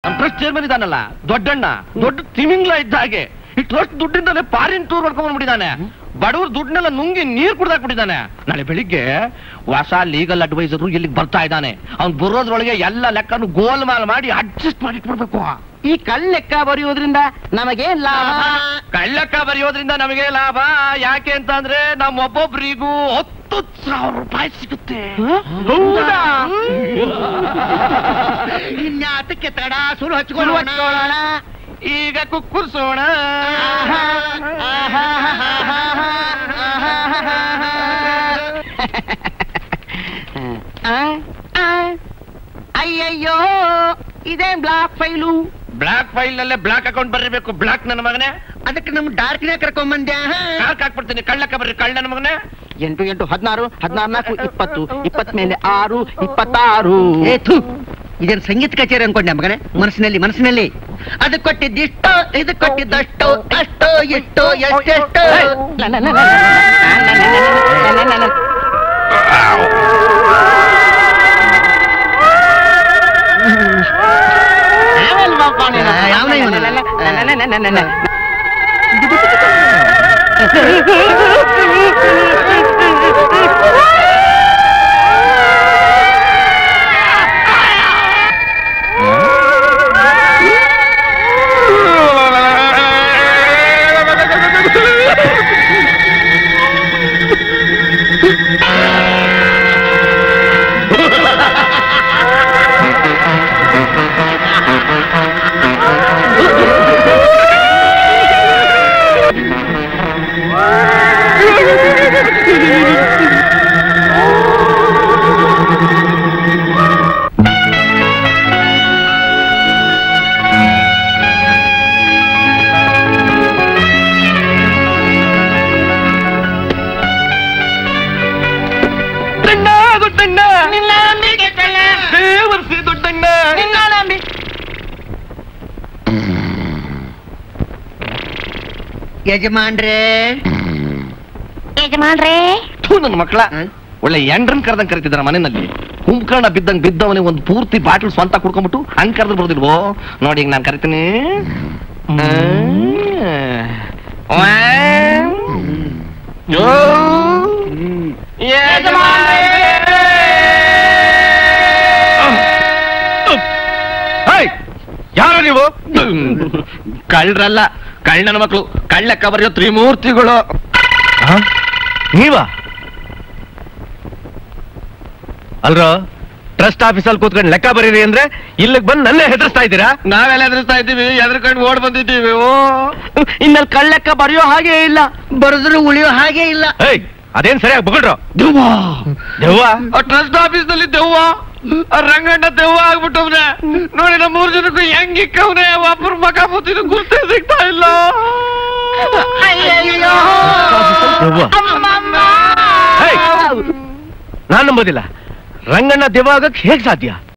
ನಮ್ trust chairman ಇದಾನಲ್ಲ ದೊಡ್ಡಣ್ಣ ದೊಡ್ಡ ತಿಮಿಂಗ್ಲ ಇದ್ದ ಹಾಗೆ ಈ ಟ್ರಸ್ಟ್ ದುಡ್ಡಿಂದಲೇ ಫಾರಿನ್ ಟೂರ್ ಮಾಡ್ಕೊಂಡ್ ಬಂದ್ಬಿಟ್ಟಿದ್ದಾನೆ ಬಡವ್ರ ದುಡ್ಡನ್ನೆಲ್ಲ ನುಂಗಿ ನೀರ್ ಕುಡ್ದಾಕ್ಬಿಟ್ಟಿದ್ದಾನೆ ನಾಳೆ ಬೆಳಿಗ್ಗೆ ಹೊಸ ಲೀಗಲ್ ಅಡ್ವೈಸರ್ ಇಲ್ಲಿಗೆ ಬರ್ತಾ ಇದ್ದಾನೆ ಅವ್ನ್ ಬರೋದ್ರೊಳಗೆ ಎಲ್ಲ ಲೆಕ್ಕನು ಗೋಲ್ಮಾಲ್ ಮಾಡಿ ಅಡ್ಜಸ್ಟ್ ಮಾಡಿ ಇಟ್ಬಿಡ್ಬೇಕು ಈ ಕಳ್ ಲೆಕ್ಕ ಬರೆಯೋದ್ರಿಂದ ನಮಗೇನ್ ಲಾಭ ಕಳ್ಳಕ್ಕ ಬರೆಯೋದ್ರಿಂದ ನಮಗೆ ಲಾಭ ಯಾಕೆ ಅಂತ ಅಂದ್ರೆ ನಮ್ಮ ಒಬ್ಬೊಬ್ರಿಗೂ ಹತ್ತು ಸಾವಿರ ರೂಪಾಯಿ ಸಿಗುತ್ತೆ ಹೌದಾ? ಇನ್ಯಾತಕ್ಕೆ ತಡ ಸುರು ಶುರು ಹಚ್ಕೊಳ್ಳೋಣ ಹಚ್ಕೊಳ್ಳೋಣ. ಈಗ ಕುಕ್ಕುರ್ಸೋಣ ಆ, ಆ, ಅಯ್ಯಯ್ಯೋ ಇದೇನ್ ಬ್ಲಾಕ್ ಫೈಲು ಬ್ಲಾಕ್ ಫೈಲ್ ನಲ್ಲೇ ಬ್ಲಾಕ್ ಅಕೌಂಟ್ ಬರೀಬೇಕು ಬ್ಲಾಕ್ ನನ್ನ ಮಗನೇ ಅದಕ್ಕೆ ನಮ್ ಡಾರ್ಕ್ನೇ ಕರ್ಕೊಂಬಂದ್ಯಾ ಕಾಕ್ ಹಾಕ್ಬಿಡ್ತೀನಿ ಕಳ್ಳಕ್ಕ ಬರ್ರಿ ಕಳ್ಳ ನನ್ನ ಮಗನೇ ಎಂಟು ಎಂಟು ಹದಿನಾರು ಹದಿನಾರು ನಾಲ್ಕು ಇಪ್ಪತ್ತು ಇಪ್ಪತ್ ಮೇಲೆ ಆರು ಇಪ್ಪತ್ತಾರು ಏ ಥು ಇದೇನು ಸಂಗೀತ ಕಚೇರಿ ಅನ್ಕೊಂಡೆ ಮಗನೇ ಮನಸ್ಸಿನಲ್ಲಿ ಮನಸ್ಸಿನಲ್ಲಿ ಅದಕ್ಕೆ ಕೊಟ್ಟಿದ್ದಿಷ್ಟೋ ಇದು ಕೊಟ್ಟಿದ್ದಷ್ಟೋ ಅಷ್ಟೋ ಇಷ್ಟೋ ಎಷ್ಟೆಷ್ಟೋ ಲ, ಲ, ಲ, ಲ, ಲ, ಲ, ಲ, ಲ, ಲ, ಲ. ಯಾವಲ್ವಪ್ಪ ನೀನು? ಆ, ಯಾವನ ಇವನು? ಲ, ಲ, ಲ, ಲ, ಲ, ಲ, ಲ, ಲ. ದೊಡ್ಡಣ್ಣ ದೊಡ್ಡಣ್ಣ ದೇವರ್ಸಿ ದೊಡ್ಡಣ್ಣ ಯಜಮಾನ್ರೇ ಯಜಮಾನ್ರೇ ಥೂ ನನ್ನ ಮಕ್ಕಳ ಒಳ್ಳೆ ಎಂಡ್ರನ್ ಕರೆದಂಗ್ ಕರಿತಿದಾರ ಮನೆಯಲ್ಲಿ ಕುಂಕರ್ಣ ಬಿದ್ದಂಗ್ ಬಿದ್ದವನಿಗೆ ಒಂದು ಪೂರ್ತಿ ಬಾಟಲ್ ಸ್ವಂತ ಕುಡ್ಕೊಂಡ್ಬಿಟ್ಟು ಹಂಗ್ ಕರೆದು ಬರ್ದಿಲ್ವೋ ನೋಡಿ ಈಗ ನಾನು ಕರಿತೀನಿ ಯಾರು ನೀವು ಕಳ್ಳರಲ್ಲ ಕಳ್ಳನ ಮಕ್ಕಳು ಕಳ್ಳಕ್ಕ ಬರೆಯೋ ತ್ರಿಮೂರ್ತಿಗಳು ನೀವಾ ಅಲ್ರೋ ಟ್ರಸ್ಟ್ ಆಫೀಸಲ್ಲಿ ಕೂತ್ಕೊಂಡು ಲೆಕ್ಕ ಬರೀರಿ ಅಂದ್ರೆ ಇಲ್ಲಿಗೆ ಬಂದು ನನ್ನೇ ಹೆದರ್ಸ್ತಾ ಇದ್ದೀರಾ ನಾವೆಲ್ಲ ಎದುರಿಸ್ತಾ ಇದ್ದೀವಿ ಎದ್ರಕೊಂಡು ಓಡ್ ಬಂದಿದ್ದೀವಿ ಓ ಇನ್ನಲ್ಲಿ ಕಳ್ಳೆಕ್ಕ ಬರೆಯೋ ಹಾಗೆ ಇಲ್ಲ ಬರೆದ್ರು ಉಳಿಯೋ ಹಾಗೆ ಇಲ್ಲ ಏಯ್ ಅದೇನ್ ಸರಿಯಾಗಿ ಬಗಳ್ರು ದೆವ್ವ ಟ್ರಸ್ಟ್ ಆಫೀಸ್ ನಲ್ಲಿ ದೆವ್ವ ಆ ರಂಗಣ್ಣ ದೆವ್ವ ಆಗ್ಬಿಟ್ಟವ್ನೆ ನೋಡಿ ನಮ್ಮ ಮೂರ್ ಜನಕ್ಕೂ ಹೆಂಗ್ ಇಕ್ಕವ್ನೆ ಒಬ್ಬರ ಮಕ ಮುತ್ತಿನ ಗುರ್ತೇ ಸಿಗ್ತಾ ಇಲ್ಲ ದೆವ್ವ ಏಯ್! ನಾನ್ ನಂಬೋದಿಲ್ಲ ರಂಗಣ್ಣ ದೆವ್ವ ಆಗಕ್ ಹೇಗ್ ಸಾಧ್ಯ